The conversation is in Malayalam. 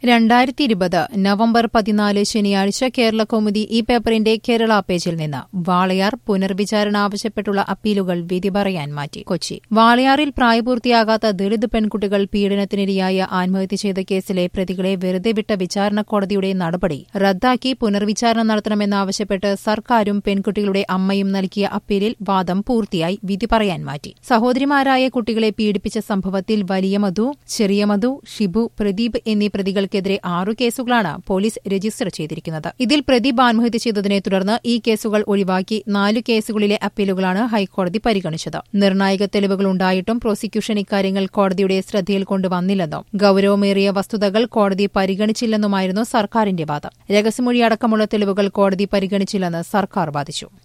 രണ്ടായിരത്തി ഇരുപത് നവംബർ പതിനാല് ശനിയാഴ്ച കേരള കൗമുദി ഈ പേപ്പറിന്റെ കേരള പേജിൽ നിന്ന് വാളയാർ പുനർവിചാരണ ആവശ്യപ്പെട്ടുള്ള അപ്പീലുകൾ വിധി പറയാൻ മാറ്റി കൊച്ചി വാളയാറിൽ പ്രായപൂർത്തിയാകാത്ത ദളിത് പെൺകുട്ടികൾ പീഡനത്തിനിരയായ ആത്മഹത്യ ചെയ്ത കേസിലെ പ്രതികളെ വെറുതെ വിട്ട വിചാരണ കോടതിയുടെ നടപടി റദ്ദാക്കി പുനർവിചാരണ നടത്തണമെന്നാവശ്യപ്പെട്ട് സർക്കാരും പെൺകുട്ടികളുടെ അമ്മയും നൽകിയ അപ്പീലിൽ വാദം പൂർത്തിയായി വിധി പറയാൻ മാറ്റി സഹോദരിമാരായ കുട്ടികളെ പീഡിപ്പിച്ച സംഭവത്തിൽ വലിയ മധു ചെറിയ മധു ഷിബു പ്രദീപ് എന്നീ പ്രതികൾക്കെതിരെ ആറു കേസുകളാണ് പോലീസ് രജിസ്റ്റർ ചെയ്തിരിക്കുന്നത് ഇതിൽ പ്രദീപ് ആത്മഹത്യ ചെയ്തതിനെ തുടർന്ന് ഈ കേസുകൾ ഒഴിവാക്കി നാലു കേസുകളിലെ അപ്പീലുകളാണ് ഹൈക്കോടതി പരിഗണിച്ചത് നിർണായക തെളിവുകളുണ്ടായിട്ടും പ്രോസിക്യൂഷൻ ഇക്കാര്യങ്ങൾ കോടതിയുടെ ശ്രദ്ധയിൽ കൊണ്ടുവന്നില്ലെന്നും ഗൌരവമേറിയ വസ്തുതകൾ കോടതി പരിഗണിച്ചില്ലെന്നുമായിരുന്നു സർക്കാരിന്റെ വാദം രഹസ്യമൊഴി അടക്കമുള്ള തെളിവുകൾ കോടതി പരിഗണിച്ചില്ലെന്ന് സർക്കാർ വാദിച്ചു